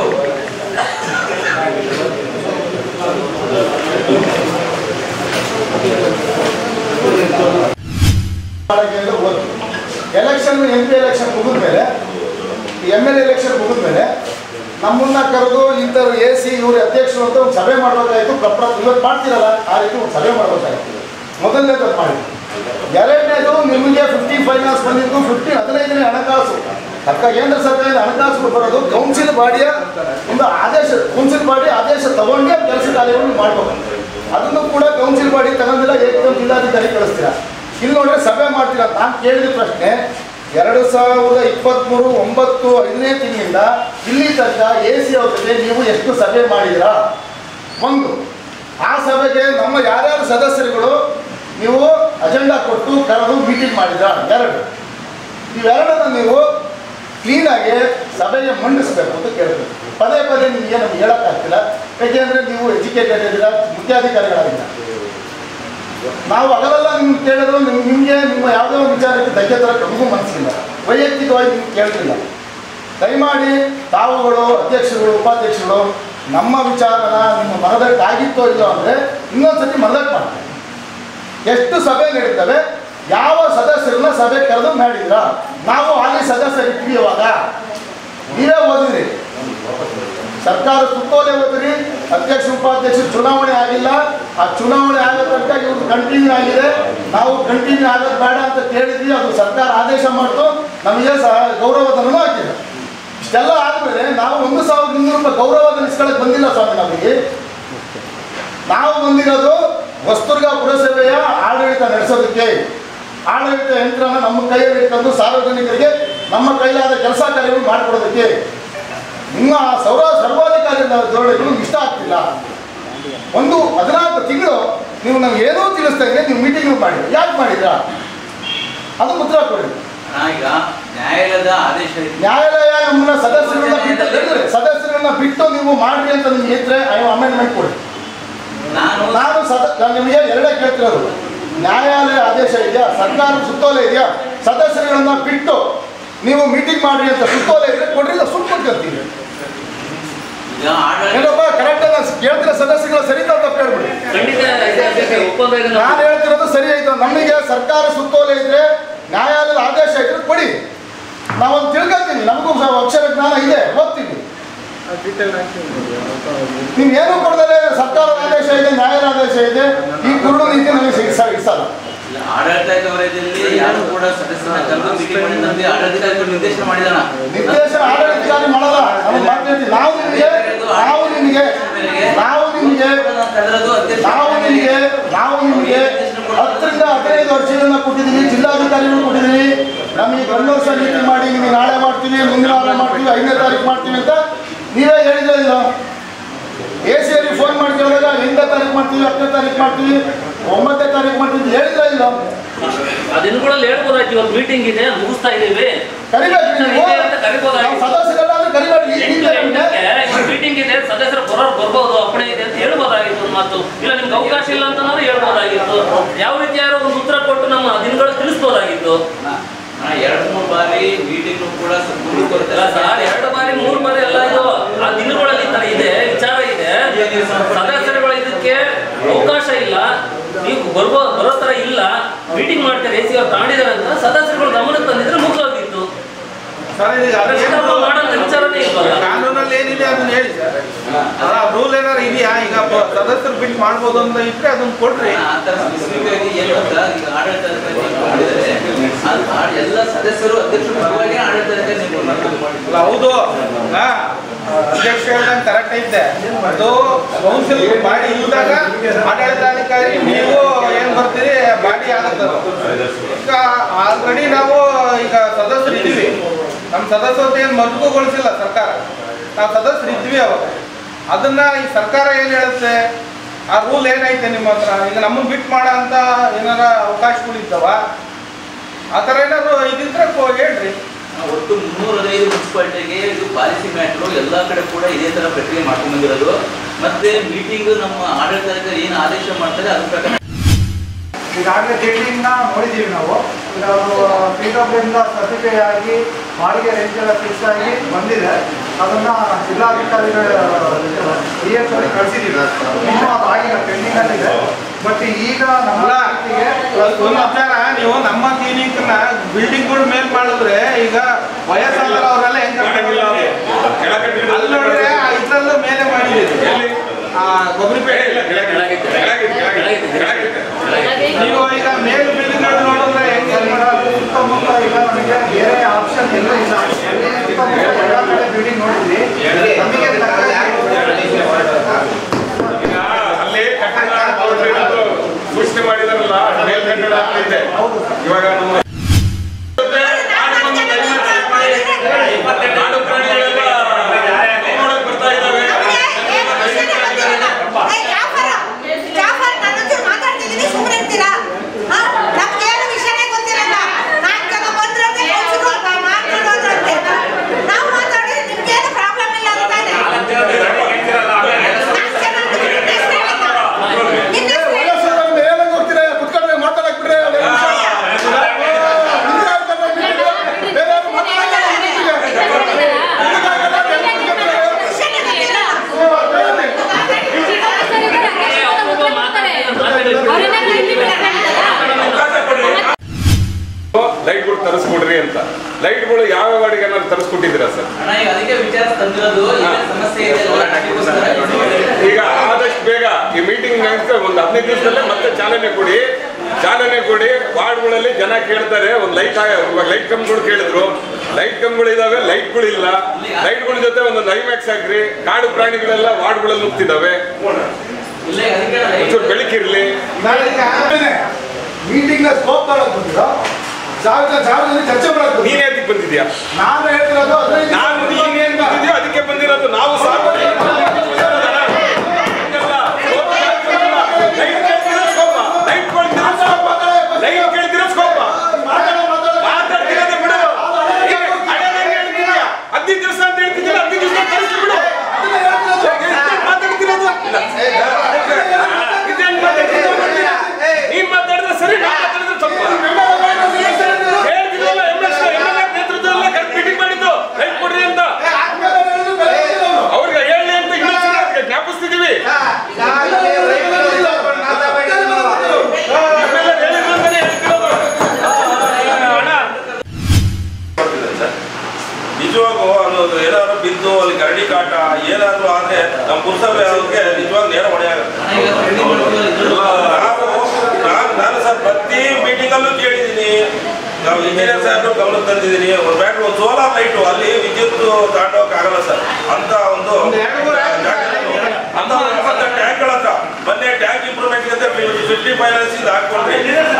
ಎಲೆಕ್ಷನ್ ಎಂ ಪಿ ಎಲೆಕ್ಷನ್ ಮುಗಿದ್ಮೇಲೆ ಎಮ್ ಎಲ್ ಎಲೆಕ್ಷನ್ ಮುಗಿದ್ಮೇಲೆ ನಮ್ಮನ್ನ ಕರೆದು ಇಂಥವ್ರು ಎ ಸಿ ಇವ್ರ ಅಧ್ಯಕ್ಷರು ಅಂತ ಒಂದು ಸಭೆ ಮಾಡಬೇಕಾಯ್ತು ಪ್ರಪ್ರ ಇವತ್ತು ಮಾಡ್ತೀರಲ್ಲ ಆ ರೀತಿ ಒಂದು ಸಭೆ ಮಾಡಬೇಕಾಯ್ತು ಮೊದಲನೇದು ಅದು ಮಾಡಿ ಎರಡನೇದು ನಿಮಗೆ ಫಿಫ್ಟಿ ಫೈನಾನ್ಸ್ ಬಂದಿದ್ದು ಫಿಫ್ಟಿ ಹದಿನೈದನೇ ಹಣಕಾಸು ಅಕ್ಕ ಕೇಂದ್ರ ಸರ್ಕಾರದ ಹಣಕಾಸು ಬರೋದು ಕೌನ್ಸಿಲ್ ಬಾಡಿಯ ಒಂದು ಆದೇಶ ಕೌನ್ಸಿಲ್ ಬಾಡಿ ಆದೇಶ ತಗೊಂಡೇ ಕೆಲಸ ಕಾರ್ಯಗಳನ್ನು ಮಾಡ್ಬೇಕು ಅದನ್ನು ಕೂಡ ಕೌನ್ಸಿಲ್ ಬಾಡಿ ತಗೊಂಡಿಲ್ಲ ಏಕದಮ್ ಜಿಲ್ಲಾಧಿಕಾರಿ ಕಳಿಸ್ತೀರಾ ಇಲ್ಲಿ ನೋಡ್ರೆ ಸಭೆ ಮಾಡ್ತೀರಾ ನಾನು ಕೇಳಿದ ಪ್ರಶ್ನೆ ಎರಡು ಸಾವಿರದ ಇಪ್ಪತ್ತ್ಮೂರು ಒಂಬತ್ತು ಐದನೇ ತಿಂಗಳಿಂದ ಇಲ್ಲಿ ತನಕ ಎ ಸಿ ಅವ್ರ ಜೊತೆ ನೀವು ಎಷ್ಟು ಸಭೆ ಮಾಡಿದಿರಾ ಒಂದು ಆ ಸಭೆಗೆ ನಮ್ಮ ಯಾರ್ಯಾರು ಸದಸ್ಯರುಗಳು ನೀವು ಅಜೆಂಡಾ ಕೊಟ್ಟು ಕರೆದು ಮೀಟಿಂಗ್ ಮಾಡಿದ್ರಾ ಎರಡು ಇವೆರಡನ್ನ ನೀವು ಕ್ಲೀನಾಗಿ ಸಭೆಗೆ ಮಂಡಿಸ್ಬೇಕು ಅಂತ ಕೇಳ್ಬೇಕು ಪದೇ ಪದೇ ನಿಮಗೆ ನಮ್ಗೆ ಹೇಳೋಕ್ಕಾಗ್ತಿಲ್ಲ ಯಾಕೆಂದರೆ ನೀವು ಎಜುಕೇಟೆಡ್ ಇದ್ದೀರಾ ಮುಖ್ಯಾಧಿಕಾರಿಗಳಾಗಿಲ್ಲ ನಾವು ಹಗಲೆಲ್ಲ ನಿಮ್ಗೆ ಕೇಳಿದ್ರು ನಿಮ್ ನಿಮಗೆ ನಿಮ್ಮ ಯಾವುದೋ ಒಂದು ವಿಚಾರಕ್ಕೆ ಧಕ್ಕೆ ಥರ ನಮಗೂ ಮನಸ್ಸಿಲ್ಲ ವೈಯಕ್ತಿಕವಾಗಿ ನಿಮ್ಗೆ ಕೇಳ್ತಿಲ್ಲ ದಯಮಾಡಿ ತಾವುಗಳು ಅಧ್ಯಕ್ಷರು ಉಪಾಧ್ಯಕ್ಷರು ನಮ್ಮ ವಿಚಾರನ ನಿಮ್ಮ ಮನದಟ್ಟು ಆಗಿತ್ತೋ ಇಲ್ಲೋ ಅಂದರೆ ಇನ್ನೊಂದ್ಸತಿ ಮನದಟ್ಟು ಮಾಡ್ತಾರೆ ಎಷ್ಟು ಸಭೆ ನಡೀತವೆ ಯಾವ ಸದಸ್ಯರನ್ನ ಸಭೆ ಕರೆದು ಮಾಡಿದ್ರ ನಾವು ಅಲ್ಲಿ ಸದಸ್ಯರಿದ್ವಿ ಇವಾಗ ನೀವೇ ಓದಿದ್ರಿ ಸರ್ಕಾರ ಸುತ್ತೋಲೆ ಓದಿರಿ ಅಧ್ಯಕ್ಷ ಉಪಾಧ್ಯಕ್ಷ ಚುನಾವಣೆ ಆಗಿಲ್ಲ ಆ ಚುನಾವಣೆ ಆಗೋ ತನಕ ಇವ್ರು ಕಂಟಿನ್ಯೂ ಆಗಿದೆ ನಾವು ಕಂಟಿನ್ಯೂ ಆಗೋದು ಬೇಡ ಅಂತ ಕೇಳಿದ್ವಿ ಅದು ಸರ್ಕಾರ ಆದೇಶ ಮಾಡ್ತು ನಮಗೆ ಸಹ ಗೌರವಧನೂ ಹಾಕಿದೆ ಇಷ್ಟೆಲ್ಲ ಆದಮೇಲೆ ನಾವು ಒಂದು ಸಾವಿರದ ಇನ್ನೂರು ರೂಪಾಯಿ ಗೌರವಧನ ಇಸ್ಕೊಳಕ್ಕೆ ಬಂದಿಲ್ಲ ಸ್ವಾಮಿ ನಮಗೆ ನಾವು ಬಂದಿರೋದು ಹೊಸದುರ್ಗ ಪುರಸಭೆಯ ಆಡಳಿತ ನಡೆಸೋದಕ್ಕೆ ಆಡಳಿತ ಯಂತ್ರನ ನಮ್ಮ ಕೈಯಲ್ಲಿ ಇಟ್ಕೊಂಡು ಸಾರ್ವಜನಿಕರಿಗೆ ನಮ್ಮ ಕೈಲಾದ ಕೆಲಸ ಕಾರ್ಯಗಳು ಮಾಡಿಕೊಡೋದಕ್ಕೆ ನಿಮ್ಮ ಸರ್ವ ಸರ್ವಾಧಿಕಾರಿ ಧೋರಣೆಗಳು ಇಷ್ಟ ಆಗ್ತಿಲ್ಲ ಒಂದು ಹದಿನಾಲ್ಕು ತಿಂಗಳು ನೀವು ನಮ್ಗೆ ಏನೂ ತಿಳಿಸ್ದಂಗೆ ನೀವು ಮೀಟಿಂಗ್ ಮಾಡಿ ಯಾಕೆ ಮಾಡಿದ್ರಾ ಅದು ಉತ್ತರ ಕೊಡಿ ಈಗ ನ್ಯಾಯಾಲಯದ ಆದೇಶ ಇದೆ ನ್ಯಾಯಾಲಯ ನಮ್ಮನ್ನ ಸದಸ್ಯರನ್ನ ಬಿಟ್ಟು ಹೇಳಿದ್ರೆ ಸದಸ್ಯರನ್ನ ಬಿಟ್ಟು ನೀವು ಮಾಡ್ರಿ ಅಂತ ನಿಮ್ಗೆ ಇದ್ರೆ ಅಮೆಂಡ್ಮೆಂಟ್ ಕೊಡಿ ನಾನು ನಾನು ಸದ ನಾನು ನಿಮಗೆ ಎರಡೇ ಕೇಳ್ತಿರೋದು ನ್ಯಾಯಾಲಯ ಆದೇಶ ಇದೆಯಾ ಸರ್ಕಾರ ಸುತ್ತೋಲೆ ಇದೆಯಾ ಸದಸ್ಯರುಗಳನ್ನ ಬಿಟ್ಟು ನೀವು ಮೀಟಿಂಗ್ ಮಾಡ್ರಿ ಅಂತ ಸುತ್ತೋಲೆ ಇದ್ರೆ ಕೊಡ್ರಿ ಇಲ್ಲ ಸುಟ್ಟು ಕೊಡ್ತೀವಿ ಈಗ ಆಡಳಿತ ಏನಪ್ಪ ಕರೆಕ್ಟ್ ನಾನು ಕೇಳ್ತಿರೋ ಸದಸ್ಯಗಳ ಸರಿ ಅಂತ ಹೇಳ್ಬಿಡಿ ಖಂಡಿತ ಇದೆ ಅಧ್ಯಕ್ಷರೇ, ಒಪ್ಪಂದ ಇದೆ ನಾನು ಹೇಳ್ತಿರೋದು ಸರಿ ಆಯ್ತು ನಮಗೆ ಸರ್ಕಾರ ಸುತ್ತೋಲೆ ಇದ್ರೆ ನ್ಯಾಯಾಲಯದ ಆದೇಶ ಇದ್ರೆ ಕೊಡಿ ನಾವೊಂದು ತಿಳ್ಕೊತೀವಿ ನಮಗೂ ಸಹ ಅಕ್ಷರ ಜ್ಞಾನ ಇದೆ ಓದ್ತೀವಿ ನೀವು ಏನು ಕೊಡದರೆ ಸರ್ಕಾರದ ಆದೇಶ ಇದೆ ನ್ಯಾಯಾಲಯ ಆದೇಶ ಇದೆ ಈ ಕುರುಡು ನೀತಿ ನಮಗೆ ಇಡ್ಸ- ಇಡ್ಸಲ್ಲ ಇಲ್ಲ, ಆಡಳಿತ ವಲಯದಲ್ಲಿ ಯಾರು ಕೂಡ ಸದಸ್ಯರನ್ನ ಕರೆದು ಮೀಟಿಂಗ್ ಮಾಡಿದಂತೆ ಆಡಳಿತಾಧಿಕಾರಿ ನಿರ್ದೇಶನ ಮಾಡಿದಾನ ನಿರ್ದೇಶನ ಆಡಳಿತಾಧಿಕಾರಿ ಮಾಡಲ್ಲ ನಮಗೆ ಮಾತಾಡ್ತೀವಿ ನಾವು ನಿಮಗೆ ನಾವು ನಿಮಗೆ ನಾವು ನಿಮಗೆ ಕರೆದು ಅಧ್ಯಕ್ಷ ನಾವು ನಿಮಗೆ ನಾವು ನಿಮಗೆ ಹತ್ತರಿಂದ ಹದಿನೈದು ವರ್ಷಗಳನ್ನ ಕೊಟ್ಟಿದ್ದೀವಿ ಜಿಲ್ಲಾಧಿಕಾರಿಗಳು ಕೊಟ್ಟಿದ್ದೀವಿ ನಮಗೆ ಒಂದು ವರ್ಷ ನೀತಿ ಮಾಡಿ ನಿಮಗೆ ನಾಳೆ ಮಾಡ್ತೀವಿ ಮುಂದಿನ ವಾರ ಮಾಡ್ತೀವಿ ಐದನೇ ತಾರೀಕು ಮಾಡ್ತೀವಿ ಅಂತ ನೀವೇ ಹೇಳಿದ್ರೆ ಇಲ್ಲ ಎ ಸಿ ಅವ್ರಿಗೆ ಫೋನ್ ಮಾಡಿ ಕೇಳಿದಾಗ ಎಂಟನೇ ತಾರೀಕು ಮಾಡ್ತೀವಿ ಹತ್ತನೇ ತಾರೀಕು ಮಾಡ್ತೀವಿ ಒಂಬತ್ತನೇ ತಾರೀಕು ಮಾಡ್ತೀವಿ ಹೇಳಿದ್ರೆ ಇಲ್ಲ ಅದನ್ನು ಕೂಡ ಹೇಳ್ಬೋದಾಯ್ತು ಇವತ್ತು ಮೀಟಿಂಗ್ ಇದೆ ಮುಗಿಸ್ತಾ ಇದೀವಿ ಕರಿಬೇಕು ನೀವು ಇದೆ ಅಂತ ಕರಿಬೋದಾಗಿತ್ತು. ನಾವು ಸದಸ್ಯರೆಲ್ಲಾದ್ರೂ ಕರಿಬೇಡಿ ಈ ಎಂಟು ಹಿಂದೆ ಗಂಟೆಗೆ ಮೀಟಿಂಗ್ ಇದೆ ಸದಸ್ಯರು ಬರೋರು ಬರ್ಬೋದು ಅಪ್ಪಣೆ ಇದೆ ಅಂತ ಹೇಳ್ಬೋದಾಗಿತ್ತು ಒಂದು ಮಾತು ಇಲ್ಲ ನಿಮ್ಗೆ ಅವಕಾಶ ಇಲ್ಲ ಅಂತನಾದ್ರೂ ಹೇಳ್ಬೋದಾಗಿತ್ತು ಯಾವ ರೀತಿ ಯಾರೋ ಒಂದು ಉತ್ತರ ಕೊಟ್ಟು ನಮ್ಮ ದಿನಗಳು ತಿಳಿಸ್ಬೋದಾಗಿತ್ತು ನಾ ಎರಡು ಮೂರು ಬಾರಿ ಮೀಟಿಂಗ್ ಕೂಡ ಮುಂದುವರೆದ ಅಲ್ಲ ಸರ್ ಎರಡು ಬಾರಿ ಮೂರು ಬಾರಿ ಎಲ್ಲ ಇದು ಆ ದಿನಗಳಲ್ಲಿ ಈ ತರ ಇದೆ ವಿಚಾರ ಇದೆ ಸದಸ್ಯರುಗಳು ಇದಕ್ಕೆ ಅವಕಾಶ ಇಲ್ಲ ನೀವು ಬರ್ಬೋ ಬರೋ ತರ ಇಲ್ಲ ಮೀಟಿಂಗ್ ಮಾಡ್ತಾರೆ ಎ ಸಿ ಅವ್ರು ತಾಂಡಿದ್ದಾರೆ ಅಂತ ಸದಸ್ಯರುಗಳು ಗಮನಕ್ಕೆ ತಂದಿದ್ರೆ ಮುಗಿದೋಗಿತ್ತು ಸರ್ ಈಗ ಅದೇನು ಪ್ರಸ್ತಾಪ ಮಾಡೋಂಥ ವಿಚಾರನೇ ಇಲ್ವಲ್ಲ ಕಾನೂನಲ್ಲಿ ಏನಿದೆ ಅದನ್ನ ಹೇಳಿ ಸರ್ ರೂಲ್ ಏನಾರು ಇದೆಯಾ ಈಗ ಪ- ಸದಸ್ಯರು ಬಿಟ್ಟು ಮಾಡ್ಬೋದು ಅಂತ ಇದ್ರೆ ಅದನ್ನ ಕೊಡ್ರಿ ಆ ಥರ specific ಆಗಿ ಏನು ಗೊತ್ತಾ ಈಗ ಆಡಳಿತಾಧಿಕಾರಿ ನೇಮಕ ಮಾಡಿದ್ದಾರೆ ಅದು ಆ- ಎಲ್ಲ ಸದಸ್ಯರು ಅಧ್ಯಕ್ಷರು ಪರವಾಗಿ ಆಡಳಿತಾಧಿಕಾರಿ ನೇಮಕ ಮಾಡ್ತಾರೆ ಅಲ್ಲ ಹೌದು ಹಾ, ಅಧ್ಯಕ್ಷ ಹೇಳ್ದಂಗೆ ಕರೆಕ್ಟ್ ಐತೆ ಅದು ಕೌನ್ಸಿಲ್ ಬಾಡಿ ಇಲ್ದಾಗ ಆಡಳಿತಾಧಿಕಾರಿ ನೀವು ಏನ್ ಬರ್ತೀರಿ ಬಾಡಿ ಆಗುತ್ತೆ ಅದು. ಈಗ ಆಲ್ರೆಡಿ ನಾವು ಈಗ ಸದಸ್ಯರು ಇದ್ದೀವಿ ನಮ್ಮ ಸದಸ್ಯತೆ ಏನು ಮರುಕುಗೊಳಿಸಿಲ್ಲ ಸರ್ಕಾರ ನಾವು ಸದಸ್ಯರು ಇದ್ವಿ ಅವಾಗ ಅದನ್ನ ಈ ಸರ್ಕಾರ ಏನ್ ಹೇಳುತ್ತೆ ಆ ರೂಲ್ ಏನೈತೆ ನಿಮ್ಮ ಹತ್ರ ಈಗ ನಮ್ಮನ್ನ ಬಿಟ್ಟು ಮಾಡೋ ಅಂತ ಏನಾರ ಅವಕಾಶಗಳಿದ್ದಾವ ಆ ಥರ ಏನಾದ್ರು ಇದಿದ್ರೆ ಕೊ- ಹೇಳ್ರಿ ಒಟ್ಟು ಮುನ್ನೂರ ಹದಿನೈದು ಮುನ್ಸಿಪಾಲಿಟಿಗೆ ಇದು ಪಾಲಿಸಿ ಮ್ಯಾಟ್ರು ಎಲ್ಲ ಕಡೆ ಕೂಡ ಇದೇ ತರ ಪ್ರಕ್ರಿಯೆ ಮಾಡ್ಕೊಂಡು ಬಂದಿರೋದು ಮತ್ತೆ ಮೀಟಿಂಗ್ ನಮ್ಮ ಆಡಳಿತಾಧಿಕಾರಿ ಏನು ಆದೇಶ ಮಾಡ್ತಾರೆ ಅದ್ರ ಪ್ರಕಾರ ಈಗಾಗಲೇ ಜೆಡಿಯಿಂದ ನೋಡಿದ್ದೀವಿ ನಾವು ಈಗ ಅವರು ಪೀಠದಿಂದ ಸರ್ಟಿಫೈ ಆಗಿ ಬಾಡಿಗೆ ರೇಂಜ್ ಎಲ್ಲ ಫಿಕ್ಸ್ ಆಗಿ ಬಂದಿದೆ ಅದನ್ನ ಜಿಲ್ಲಾಧಿಕಾರಿಗಳ ಡಿ ಎಸ್ ಅವ್ರಿಗೆ ಕಳಿಸಿದ್ದೀವಿ ಇನ್ನೂ ಅದು ಆಗಿಲ್ಲ ಪೆಂಡಿಂಗ್ ಅಲ್ಲಿದೆ ಬಟ್ ಈಗ ನಮ್ಮ ಅಲ್ಲ ವ್ಯಕ್ತಿಗೆ ಒಂದು ವಿಚಾರ ನೀವು ನಮ್ಮ ಕ್ಲಿನಿಕ್ ನ ಬಿಲ್ಡಿಂಗ್ ಗಳು ಮೇಲ್ ಮಾಡಿದ್ರೆ ಈಗ ವಯಸ್ಸಾದ ಅವರೆಲ್ಲ ಹೆಂಗ್ ಕರ್ಕೊಂಡ್ಬರ್ತಾರೆ? ಅಲ್ಲಿ ನೋಡಿದ್ರೆ ಆ ಇದ್ರಲ್ಲೂ ಮೇಲೆ ಮಾಡಿದ್ದೀರಿ ಆ ಗೊಬ್ಬರಿಪೇಟೆ ನೀವು ಈಗ ಮೇಲ್ ಬಿಲ್ಡಿಂಗ್ ಗಳು ನೋಡಿದ್ರೆ ಹೆಂಗೆ ಸುತ್ತಮುತ್ತ ಈಗ ನಮಗೆ ಬೇರೆ ಆಪ್ಷನ್ ಎಲ್ಲ ಇಲ್ಲ ಅಲ್ಲಿ ಸುತ್ತಮುತ್ತ ಎಲ್ಲ ಕಡೆ ಬಿಲ್ಡಿಂಗ್ ನೋಡಿದ್ವಿ ನಮಗೆ ಅಲ್ಲಿ ಕಟ್ಟಡ ನೋಡ್ರಿ ಅದು ಸೂಚನೆ ಮಾಡಿದಾರಲ್ಲ ಮೇಲ್ ಕಟ್ಟಡ ಆಗ್ತೈತೆ ಇವಾಗ ನಮ್ಮ ನಾಡು ಪ್ರಾಣಿಗಳೆಲ್ಲ ನೋಡಕ್ ಬರ್ತಾ ಇದ್ದಾವೆ ಜಾಫರ್ ನನ್ನ ಹತ್ರ ಮಾತಾಡ್ತಿದ್ದೀನಿ ಸುಮ್ಮನೆ ಇರ್ತೀರಾ ಹಾ? ನಮ್ಗೇನು ವಿಷಯನೇ ಗೊತ್ತಿರಲ್ಲ ನಾಲ್ಕು ಜನ ಬಂದ್ರಂತೆ ಕೌನ್ಸಿಲರ್ ಮಾತಾಡೋದ್ರಂತೆ ನಾವು ಮಾತಾಡಿದ್ರೆ ನಿಮ್ಗೇನು ಪ್ರಾಬ್ಲಮ್ ಇಲ್ಲ ಅಂತ ತಾನೆ ನಾಲ್ಕು ಜನ ಅಂದ್ರೆ ನಿನ್ನ ಹೆಸ್ರು ಹೇಳಿದ್ದ? ನಿನ್ನ ಹೆಸ್ರು ಹೇಳಿದ್ದ? ವಯಸ್ಸಾದವ್ರನ್ನ ಏನಂಗ್ ಹೋಗ್ತೀರಾ? ಕುತ್ಕೊಂಡ್ರೆ ಮಾತಾಡಕ್ ಬಿಡ್ರಿ ಅವ್ರು ಎರಡು ನಿಮಿಷ. ಹಿಂಗೆ ಹೇಳ್ತಾರೆ ಮೀಟಿಂಗು. ಬೇರೆ ಯಾರು ಮಾತಾಡಲ್ಲ ಮೀಟಿಂಗಿಗೆ. ಹಿಂಗಾಗಲ್ಲ, ಹೆಂಗ್ ಕುತ್ಕೊತಾರೆ? ವಿಷಯನೇ ಗೊತ್ತಿರಲ್ಲ. ಲೈಟ್ಗಳು ತರಿಸ್ಕೊಡ್ರಿ ಅಂತ ಲೈಟ್ಗಳು ಯಾವ ವಾರ್ಡಿಗೆ ಏನಾದ್ರು ತರಿಸ್ಕೊಟ್ಟಿದ್ದೀರಾ ಸರ್ ಅಣ್ಣ ಈಗ ಅದಕ್ಕೆ ವಿಚಾರ ತಂದಿರೋದು ಏನೇನ್ ಸಮಸ್ಯೆ ಇದೆ ಅಲ್ಲ, ಅದಕ್ಕೋಸ್ಕರ ಈಗ ಆದಷ್ಟು ಬೇಗ ಈ ಮೀಟಿಂಗ್ ಒಂದು ಹದಿನೈದು ದಿವಸದಲ್ಲೇ ಮತ್ತೆ ಚಾಲನೆ ಕೊಡಿ ಚಾಲನೆ ಕೊಡಿ ವಾರ್ಡ್ಗಳಲ್ಲಿ ಜನ ಕೇಳ್ತಾರೆ ಒಂದು ಲೈಟ್ ಇವಾಗ ಲೈಟ್ ಕಂಬಗಳು ಕೇಳಿದ್ರು ಲೈಟ್ ಕಂಬಗಳು ಇದಾವೆ ಲೈಟ್ಗಳು ಇಲ್ಲ ಲೈಟ್ಗಳ ಜೊತೆ ಒಂದೊಂದು ಐಮ್ಯಾಕ್ಸ್ ಹಾಕ್ರಿ ಕಾಡು ಪ್ರಾಣಿಗಳೆಲ್ಲ ವಾರ್ಡ್ಗಳಲ್ಲಿ ನುಗ್ತಿದ್ದಾವೆ ಒಂಚೂರು ಬೆಳಕಿರ್ಲಿ ಮೀಟಿಂಗ್ ನ ಸ್ಕೋಪ್ ಮಾಡಕ್ ಬಂದಿರೋ ಸಾವಿರ ಸಾವಿರ ಚರ್ಚೆ ಮಾಡಕ್ ನೀನ್ ಅದಕ್ಕೆ ಬಂದಿದ್ಯಾ ನಾನು ಹೇಳ್ತಿರೋದು ಹದಿನೈದು ನಾನು ನೀನೇನ್ ಬಂದಿದ್ಯೋ ಅದಕ್ಕೆ ಬಂದಿರೋದು ನಾವು ಸಾರ್ವಜನಿಕರು ಲೈವ್ ಕೇಳ್ತಿರೋ ಸ್ಕೋಪ ಮಾತಾಡ್ತಿರೋದೇ ಬಿಡು ಈಗ ಹಳೆದಾಗಿ ಹೇಳ್ತಿದ್ಯಾ ಹದಿನೈದು ದಿವಸ ಅಂತ ಹೇಳ್ತಿದ್ಯಲ್ಲ ಹದಿನೈದು ದಿವಸ ಕಳಿಸಿ ಬಿಡು ಮಾತಾಡ್ತಿರೋದು ಇದೇನ್ ಮಾತಾಡ್ತಿರೋದು? ನೀನ್ ಮಾತಾಡಿದ್ರೆ ಸರಿ ನಾನ್ ಮಾತಾಡಿದ್ರೆ ತಪ್ಪು ಹೇಳ್ತಿದ್ರಲ್ಲ ಎಂ ಎಸ್ ಎಂ ಎಲ್ ನೇತೃತ್ವದಲ್ಲೇ ಕರೆಕ್ಟ್ ಮೀಟಿಂಗ್ ಮಾಡಿದ್ದು ಲೈಟ್ ಕೊಡ್ರಿ ಅಂತ ಅವ್ರಿಗೆ ಹೇಳಿ ಅಂತ ಇನ್ನೊಂದ್ಸಲ ಅದಕ್ಕೆ ಜ್ಞಾಪಿಸ್ತಿದೀವಿ ಆಮೇಲೆ ಹೇಳಿದ್ರು ಅಂತಾನೆ ಹೇಳ್ತಿರೋದು. ಅಣ್ಣ ನಿಜವಾಗೂ ಅನ್ನೋದು ಏನಾದ್ರು ಬಿದ್ದು ಅಲ್ಲಿ ಗರಡಿ ಕಾಟ ಏನಾದ್ರು ಆದ್ರೆ ನಮ್ಮ ಪುರಸಭೆ ಅವ್ರಿಗೆ ನಿಜವಾಗ ನೇರ ಹೊಣೆ ಆಗುತ್ತೆ ನಾವು ನಾನು ನಾನು ಸರ್ ಪ್ರತಿ ಮೀಟಿಂಗ್ ಅಲ್ಲೂ ಕೇಳಿದ್ದೀನಿ ನಾವು ಇಂಜಿನಿಯರ್ ಸಾಹೇಬ್ರು ಗಮನಕ್ಕೆ ತಂದಿದ್ದೀನಿ ಒಂದು ಬ್ಯಾಟ್ರಿ ಒಂದು ಸೋಲಾರ್ ಲೈಟು ಅಲ್ಲಿ ವಿದ್ಯುತ್ ತಾಂಡೋಕ್ ಆಗಲ್ಲ ಸರ್ ಅಂತ ಒಂದು ಅಂತ ಅಂತ ಟ್ಯಾಂಕ್ಗಳ ಹತ್ರ ಮೊನ್ನೆ ಟ್ಯಾಂಕ್ ಇಂಪ್ರೂವ್ಮೆಂಟ್ ಅಂತ ಫಿಫ್ಟಿ ಫೈನಾನ್ಸ್ ಇಂದ ಹಾಕೊಂಡ್ರಿ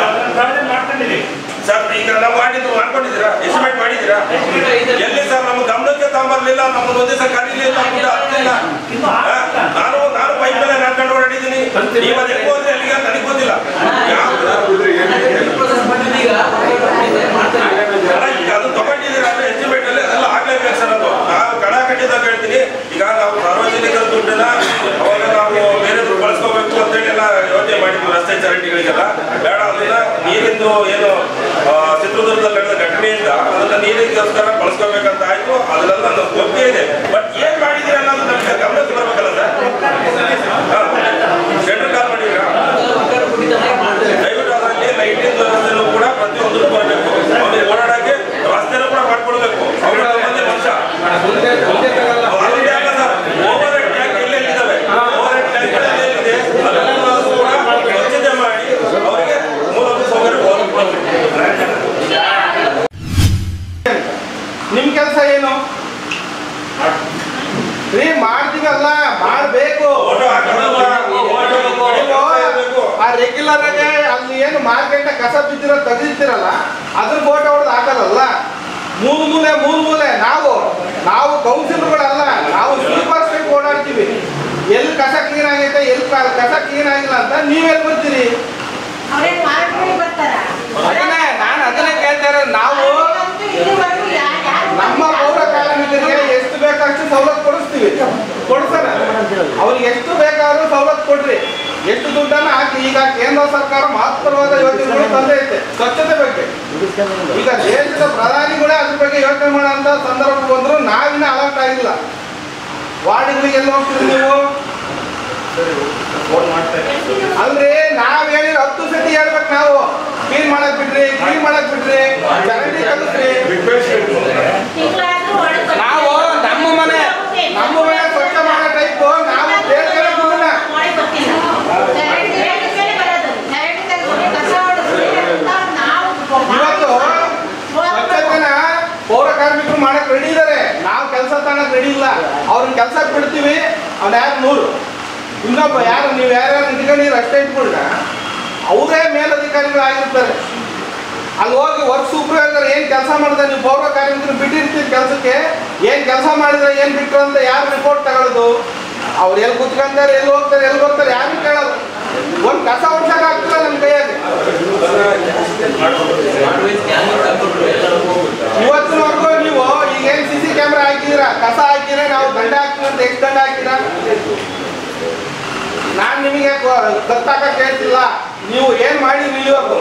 ಸರ್ ಈಗ ನಾವು ಮಾಡಿದ್ದು ಮಾಡ್ಕೊಂಡಿದ್ದೀರಾ ಎಸ್ಟಿಮೇಟ್ ಮಾಡಿದ್ದೀರಾ ಎಲ್ಲಿ ಸರ್ ನಮ್ಮ ಗಮನಕ್ಕೆ ತಗೊಂಬರ್ಲಿಲ್ಲ ನಮ್ಮನ್ನು ಒಂದೇ ಸರ್ ಕರೀಲಿಲ್ಲ ಅಂತ ಆಗ್ತಿಲ್ಲ ಆ, ನಾನು ನಾನು ಬೈಕ್ ಮೇಲೆ ನಾಡ್ಕೊಂಡು ಓಡಾಡಿದ್ದೀನಿ ನೀವು ಅದು ಹೆಂಗ್ ಹೋದ್ರೆ ಅಲ್ಲಿಗೆ ಅಂತ ನನಗೆ ಗೊತ್ತಿಲ್ಲ ಅಲ್ಲ, ಈಗ ಅದು ತಗೊಂಡಿದ್ದೀರಾ ಅಂದ್ರೆ ಎಸ್ಟಿಮೇಟ್ ಅಲ್ಲಿ ಅದೆಲ್ಲ ಆಗ್ಲೇಬೇಕು ಸರ್ ಅದು ನಾವು ಕಡ ಕಟ್ಟಿದಾಗ ಹೇಳ್ತೀನಿ ಈಗ ನಾವು ಸಾರ್ವಜನಿಕರ ದುಡ್ಡನ್ನ ಅವಾಗ ನಾವು ಬೇರೆ ದುಡ್ಡು ಬಳಸ್ಕೋಬೇಕು ಅಂತೇಳಿ ಎಲ್ಲ ಯೋಚನೆ ಮಾಡಿದ್ವಿ ರಸ್ತೆ ಚರಂಡಿಗಳಿಗೆಲ್ಲ ಬೇಡ ಅದನ್ನ ನೀರಿಂದು ಏನು ಆ, ಚಿತ್ರದುರ್ಗದಲ್ಲಿ ನಡೆದ ಘಟನೆಯಿಂದ ಅದನ್ನ ನೀರಿಗೋಸ್ಕರ ಬಳಸ್ಕೋಬೇಕಂತ ಆಯ್ತು ಅದನ್ನೆಲ್ಲ ನಮ್ಗೆ ಒಪ್ಪಿಗೆ ಇದೆ ಬಟ್ ಏನ್ ಮಾಡಿದೀರ ಅನ್ನೋದು ನಮಗೆ ಗಮನಕ್ಕೆ ಬರ್ಬೇಕಲ್ಲ ಸರ್ ಸೆಂಟ್ರಲ್ ಕಾಲ್ ಮಾಡಿದ್ದೀರಾ ದಯವಿಟ್ಟು ಅದರಲ್ಲಿ ಲೈಟಿಂಗ್ ವ್ಯವಸ್ಥೆನೂ ಕೂಡ ಪ್ರತಿಯೊಂದು ಬರಬೇಕು ಅವ್ರಿಗೆ ಓಡಾಡಕ್ಕೆ ರಸ್ತೆನೂ ಕೂಡ ಮಾಡ್ಕೊಡ್ಬೇಕು ಅವ್ರ ಒಂದೇ ವರ್ಷ ಅದೊಂದೇ ಅಲ್ಲ ಸರ್ ಓವರ್ ಹೆಡ್ ಟ್ಯಾಂಕ್ ಎಲ್ಲೆಲ್ಲಿದ್ದಾವೆ ಓವರ್ ಹೆಡ್ ಟ್ಯಾಂಕ್ ಎಲ್ಲೆಲ್ಲಿದೆ ಅದೆಲ್ಲವೂ ಕೂಡ ಸ್ವಚ್ಛತೆ ಮಾಡಿ ಅವರಿಗೆ ಮೂಲಭೂತ ಸೌಕರ್ಯ ನಿಮ್ ಕೆಲಸ ಏನು ರೀ ಮಾಡ್ತೀವಲ್ಲ ಮಾಡ್ಬೇಕು ನೀವು ಆ ರೆಗ್ಯುಲರ್ ಆಗಿ ಅಲ್ಲಿ ಏನು ಮಾರ್ಕೆಟ್ ಕಸ ಬಿದ್ದಿರೋ ತೆಗೆದಿರ್ತೀರಲ್ಲ ಅದ್ರ ಫೋಟೋ ಹೊಡೆದು ಹಾಕಲ್ಲ ಮೂಲ ಮೂಲೆ ಮೂಲ ಮೂಲೆ ನಾವು ನಾವು ಕೌನ್ಸಿಲರ್ಗಳಲ್ಲ ನಾವು ಸ್ವೀಪರ್ ಸ್ಟೇಟ್ ಓಡಾಡ್ತೀವಿ ಎಲ್ಲಿ ಕಸ ಕ್ಲೀನ್ ಆಗೈತೆ ಎಲ್ಲಿ ಕ- ಕಸ ಕ್ಲೀನ್ ಆಗಿಲ್ಲ ಅಂತ ನೀವೆಲ್ಲಿ ಬರ್ತೀರಿ ಅವ್ರೇನ್ ಮಾರ್ಕೆಟ್ಗೆ ಬರ್ತಾರ ಅದನ್ನೇ ನಾನು ಅದನ್ನೇ ಕೇಳ್ತಾ ಇರೋದು ನಾವು ನಮ್ಮ ಪೌರ ಕಾರ್ಮಿಕರಿಗೆ ಎಷ್ಟು ಬೇಕಷ್ಟು ಸವಲತ್ತು ಕೊಡಿಸ್ತೀವಿ ಕೊಡ್ತಾರೆ ಅವ್ರಿಗೆ ಎಷ್ಟು ಬೇಕಾದ್ರೂ ಸವಲತ್ತು ಕೊಡ್ರಿ ಎಷ್ಟು ದುಡ್ಡನ್ನ ಹಾಕಿ ಈಗ ಕೇಂದ್ರ ಸರ್ಕಾರ ಮಹತ್ತರವಾದ ಯೋಜನೆಗಳು ತಂದೈತೆ ಸ್ವಚ್ಛತೆ ಬಗ್ಗೆ ಈಗ ದೇಶದ ಪ್ರಧಾನಿಗಳೇ ಅದ್ರ ಬಗ್ಗೆ ಯೋಚನೆ ಮಾಡೋಂಥ ಸಂದರ್ಭ ಬಂದ್ರು ನಾವಿನ್ನ ಅಲರ್ಟ್ ಆಗಿಲ್ಲ ವಾರ್ಡ್ಗಳಿಗೆ ಎಲ್ಲಿ ಹೋಗ್ತೀರಿ ನೀವು ಅಲ್ರಿ ನಾವ್ ಹೇಳಿರೋ ಹತ್ತು ಸತಿ ಹೇಳ್ಬೇಕು ನಾವು ಕ್ಲೀನ್ ಮಾಡಕ್ ಬಿಡ್ರಿ ಕ್ಲೀನ್ ಮಾಡಕ್ ಬಿಡ್ರಿ ಚರಂಡಿ ಕಲಿಸ್ರಿ ನಾವು ನಮ್ಮ ಮನೆ ನಮ್ಮ ಮನೆ ಸ್ವಚ್ಛ ಮಾಡೋ ಟೈಪ್ ನಾವು ಬೇರೆ ಗುಣನ ಇವತ್ತು ಸ್ವಚ್ಛತೆನ ಪೌರ ಕಾರ್ಮಿಕರು ಮಾಡಕ್ ರೆಡಿ ಇದಾರೆ ನಾವು ಕೆಲಸ ತಗೊಳಕ್ ರೆಡಿ ಇಲ್ಲ ಅವ್ರನ್ನ ಕೆಲ್ಸಕ್ಕೆ ಬಿಡ್ತೀವಿ ಅವ್ನ ಯಾರು ನೂರು ಇನ್ನೊಬ್ಬ ಯಾರು ನೀವು ಯಾರ್ಯಾರು ಇಟ್ಕೊಂಡಿರ ಅಷ್ಟೇ ಇಟ್ಕೊಂಡ್ರ ಅವರೇ ಮೇಲಧಿಕಾರಿಗಳಾಗಿರ್ತಾರೆ ಅಲ್ಲಿ ಹೋಗಿ ವರ್ಕ್ ಸೂಪರ್ವೈಸರ್ ಏನ್ ಕೆಲಸ ಮಾಡಿದ್ರೆ ನೀವು ಪೌರ ಕಾರ್ಮಿಕರು ಬಿಟ್ಟಿರ್ತೀರಿ ಕೆಲಸಕ್ಕೆ ಏನ್ ಕೆಲಸ ಮಾಡಿದ್ರೆ ಏನ್ ಬಿಟ್ರು ಅಂತ ಯಾರು ರಿಪೋರ್ಟ್ ತಗೊಳ್ಳೋದು ಅವ್ರು ಎಲ್ಲಿ ಕುತ್ಕೊಂತಾರೆ ಎಲ್ಲಿ ಹೋಗ್ತಾರೆ ಎಲ್ಲಿ ಬರ್ತಾರೆ ಯಾರು ಕೇಳೋದು ಒಂದ್ ಕಸ ಹೊಡ್ಸಕ್ ಆಗ್ತಿಲ್ಲ ನಮ್ಮ ಕೈಯಾಗ ಇವತ್ತಿನವರೆಗೂ ನೀವು ಈಗ ಏನ್ ಸಿ ಸಿ ಕ್ಯಾಮ್ರಾ ಹಾಕಿದಿರಾ ಕಸ ಹಾಕಿದ್ರೆ ನಾವು ದಂಡ ಹಾಕ್ತೀವಿ ಅಂತ ಎಷ್ಟು ದಂಡ ಹಾಕಿರಾ ನಾನ್ ನಿಮಗೆ ಗೊತ್ತಾಗ ಕೇಳ್ತಿಲ್ಲ ನೀವು ಏನ್ ಮಾಡಿ ಇಲ್ಲಿವರೆಗೂ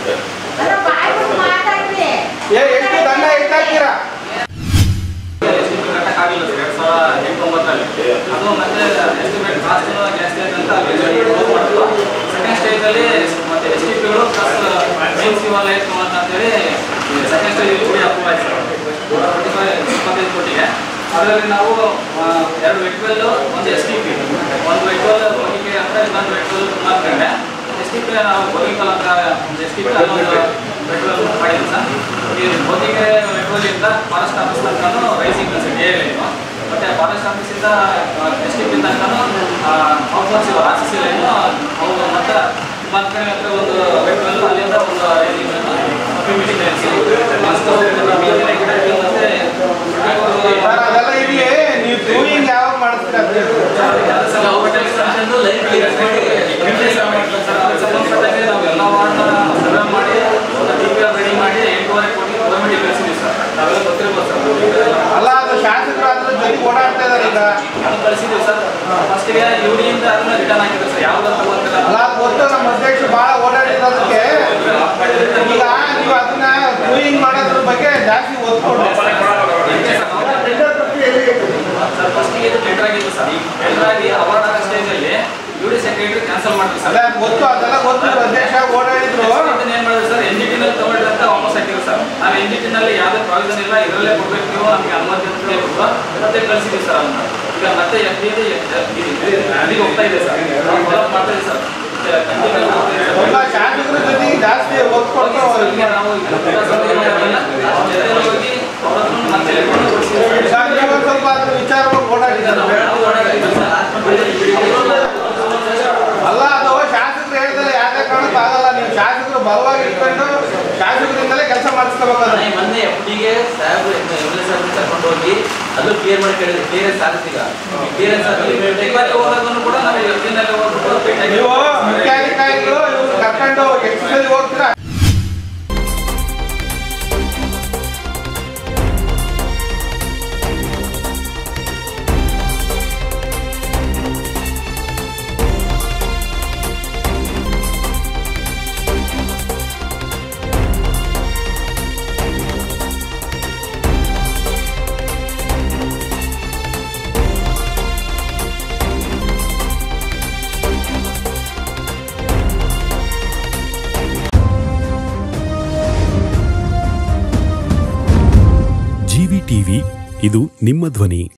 ಏ ಎಷ್ಟು ದಂಡ ಎಷ್ಟು ಹಾಕ್ತೀರಾ ಕಟ್ಟಕ್ಕಾಗಿಲ್ಲ ಸರ್ ಎರಡ್ ಸಾವಿರದ ಎಂಟು ಒಂಬತ್ತರಲ್ಲಿ ಅದು ಮತ್ತೆ ಎಸ್ಟಿಮೇಟ್ ಕಾಸ್ಟ್ ಜಾಸ್ತಿ ಆಯ್ತಂತ ಸೆಕೆಂಡ್ ಸ್ಟೇಜಲ್ಲಿ ಮತ್ತೆ ಎಸ್ ಟಿ ಪಿಗಳು ಪ್ಲಸ್ ಮೇನ್ ಸಿವಲ್ ಆಯ್ತು ಅಂತೇಳಿ ಸೆಕೆಂಡ್ ಸ್ಟೇಜ್ ಕೂಡ ಅಪ್ರೂವ್ ಆಯ್ತು ಸರ್ ಟ್ವೆಂಟಿ ಫೈವ್ ಇಪ್ಪತ್ತೈದು ಕೋಟಿಗೆ ಅದರಲ್ಲಿ ನಾವು ಆ, ಎರಡು ವೆಟ್ವೆಲ್ ಒಂದು ಎಸ್ ಟಿ ಪಿ ಒಂದು ವೆಟ್ವೆಲ್ ಹೋಗಿಕೆ ಅಂತ ಇನ್ನೊಂದು ವೆಟ್ವೆಲ್ ಕುಮಾರ್ ಕಂಡೆ ಎಸ್ ಟಿ ಪಿ ನಾವು ಬೋಗಿಕಲ್ ಅಂತ ಒಂದು ಎಸ್ ಟಿ ಪಿ ಅನ್ನೊಂದು ವೆಟ್ವೆಲ್ ಮಾಡಿದ್ವಿ ಸರ್ ಈ ಬೋಗಿಗೆ ವೆಟ್ವೆಲಿಂದ ಫಾರೆಸ್ಟ್ ಆಫೀಸ್ ತನಕನೂ ರೈಸಿಂಗ್ ಡಿ ಎಲ್ ಮತ್ತೆ ಫಾರೆಸ್ಟ್ ಆಫೀಸಿಂದ ಎಸ್ ಟಿ ಪಿ ತನಕನೂ outsource R C C line ಮತ್ತೆ ಕಡೆ ಹತ್ರ ಒಂದು ಬೆಟ್ಟದಲ್ಲಿ ಅಲ್ಲಿಂದ ಒಂದು ಮೀಟಿಂಗ್ ನಡೆಸಿ ಮಾಸ್ಕ್ ಗಿಡ ಹಾಕಿ ಮತ್ತೆ ಸರ್ ಅದೆಲ್ಲ ಇರ್ಲಿ ನೀವು ಡೂಯಿಂಗ್ ಯಾವಾಗ ಮಾಡಿಸ್ತೀರಾ ಅಂತ ಹೇಳಿ. ಸಂಬಂಧಪಟ್ಟಾಗೆ ನಾವು ಎಲ್ಲ ವಾರ್ಡ್ನ ಸರ್ವೆ ಮಾಡಿ ಡಿ ಪಿ ಆರ್ ರೆಡಿ ಮಾಡಿ ಎಂಟೂವರೆ ಕೋಟಿ ಗೌರ್ಮೆಂಟಿಗೆ ಕಳಿಸಿದ್ದೀವಿ ಸರ್ ನಾವೆಲ್ಲ ಗೊತ್ತಿರ್ಬೋದು ಸರ್ ಅಲ್ಲ ಅದು ಶಾಸಕರು ಅದ್ರ ಜೊತೆ ಓಡಾಡ್ತಾ ಇದಾರೆ ಈಗ ಅದು ಕಳಿಸಿದ್ದೀವಿ ಸರ್ ಫಸ್ಟಿಗೆ ಯುಡಿಯಿಂದ ಅದನ್ನ ರಿಟರ್ನ್ ಹಾಕಿದ್ರು ಸರ್ ಯಾವ್ದಂತ ಗೊತ್ತಿಲ್ಲ ಅಲ್ಲ ಅದು ಗೊತ್ತು ನಮ್ಮ ಅಧ್ಯಕ್ಷರು ಬಹಳ ಓಡಾಡಿರೋದಕ್ಕೆ ಈಗ ನೀವು ಅದನ್ನ ಡೂಯಿಂಗ್ ಮಾಡೋದ್ರ ಬಗ್ಗೆ ಜಾಸ್ತಿ ಒತ್ತು ಕೊಡ್ರಿ ಸರ್ ಫಸ್ಟಿಗೆ ಇದು ಟೆಂಡರ್ ಆಗಿತ್ತು ಸರ್ ಟೆಂಡರ್ ಆಗಿ ಅವಾರ್ಡ್ ಆಗೋ ಸ್ಟೇಜಲ್ಲಿ ಯುಡಿ ಸೆಕ್ರೆಟರಿ ಕ್ಯಾನ್ಸಲ್ ಮಾಡಿದ್ರು ಸರ್ ಅಲ್ಲ ಗೊತ್ತು ಅದೆಲ್ಲ ಗೊತ್ತು ಅಧ್ಯಕ್ಷ ಓಡಾಡಿದ್ರು ಇದನ್ನ ಏನ್ ಮಾಡಿದ್ರು ಸರ್ ಎನ್ ಜಿ ಟಿ ನಲ್ಲಿ ತಗೊಳ್ಳಿ ಅಂತ ವಾಪಸ್ ಹಾಕಿದ್ರು ಸರ್ ನಾವು ಎನ್ ಜಿ ಟಿ ನಲ್ಲಿ ಯಾವುದೇ ಪ್ರಾವಿಷನ್ ಇಲ್ಲ ಇದರಲ್ಲೇ ಕೊಡ್ಬೇಕು ನೀವು ನಮಗೆ ಅನುಮತಿ ಅಂತ ಹೇಳ್ಬಿಟ್ಟು ಮತ್ತೆ ಕಳಿಸಿದ್ವಿ ಸರ್ ಅದನ್ನ ಈಗ ಮತ್ತೆ ಎಫ್ ಡಿ ಅಲ್ಲಿಗೆ ಹೋಗ್ತಾ ಇದೆ ಸರ್ ಡೆವಲಪ್ ಮಾಡ್ತಾ ಇದೆ ಸರ್ ಒಬ್ಬ ಶಾಸಕರ ಜೊತೆಗೆ ಜಾಸ್ತಿ ಒತ್ತು ಕೊಟ್ಟು ನಾವು ಜೊತೆಲಿ ಹೋಗಿ ಅವ್ರ ಹತ್ರ ಮತ್ತೆ ಲೆಕ್ಕವನ್ನು ಕೊಡಿಸಿದ್ವಿ ಸರ್, ನೀವು ಒಂದ್ ಸ್ವಲ್ಪ ಅದ್ರ ವಿಚಾರವಾಗಿ ಓಡಾಡಿದ್ದಾರೆ ಅಲ್ಲ ಅದು ಶಾಸಕರು ಹೇಳ್ದಲ್ಲ ಯಾವುದೇ ಕಾರಣಕ್ಕೂ ಆಗಲ್ಲ ನೀವು ಶಾಸಕರು ಬಲವಾಗಿ ಇಟ್ಕೊಂಡು ಶಾಸಕರಿಂದಲೇ ಕೆಲಸ ಮಾಡಿಸ್ಕೋಬೇಕಾದ್ರೆ ನಾನು ಮೊನ್ನೆ ಎಫ್ ಡಿಗೆ ಸಾಹೇಬ್ರು ಎಮ್ ಎಲ್ ಎ ಸಾಹೇಬ್ರು ಕರ್ಕೊಂಡು ಹೋಗಿ ಅದು ಕ್ಲಿಯರ್ ಮಾಡಿ ಕೇಳಿದ್ರು ಕ್ಲಿಯರೆನ್ಸ್ ಆಗುತ್ತೀಗ ಕ್ಲಿಯರೆನ್ಸ್ ಇವತ್ತು ಹೋದಾಗನು ಕೂಡ ನಾವು ಎಫ್ ಡಿ ನಲ್ಲಿ ಹೋಗ್ಬಿಟ್ಟು ಭೇಟಿ ನೀವು ಮುಖ್ಯಾಧಿಕಾರಿಗಳು ಇವ್ರು ಕರ್ಕೊಂಡು ಎಷ್ಟು ಸಲ ಹೋಗ್ತೀರಾ ಜಿವಿ ಟಿವಿ ಇದು ನಿಮ್ಮ ಧ್ವನಿ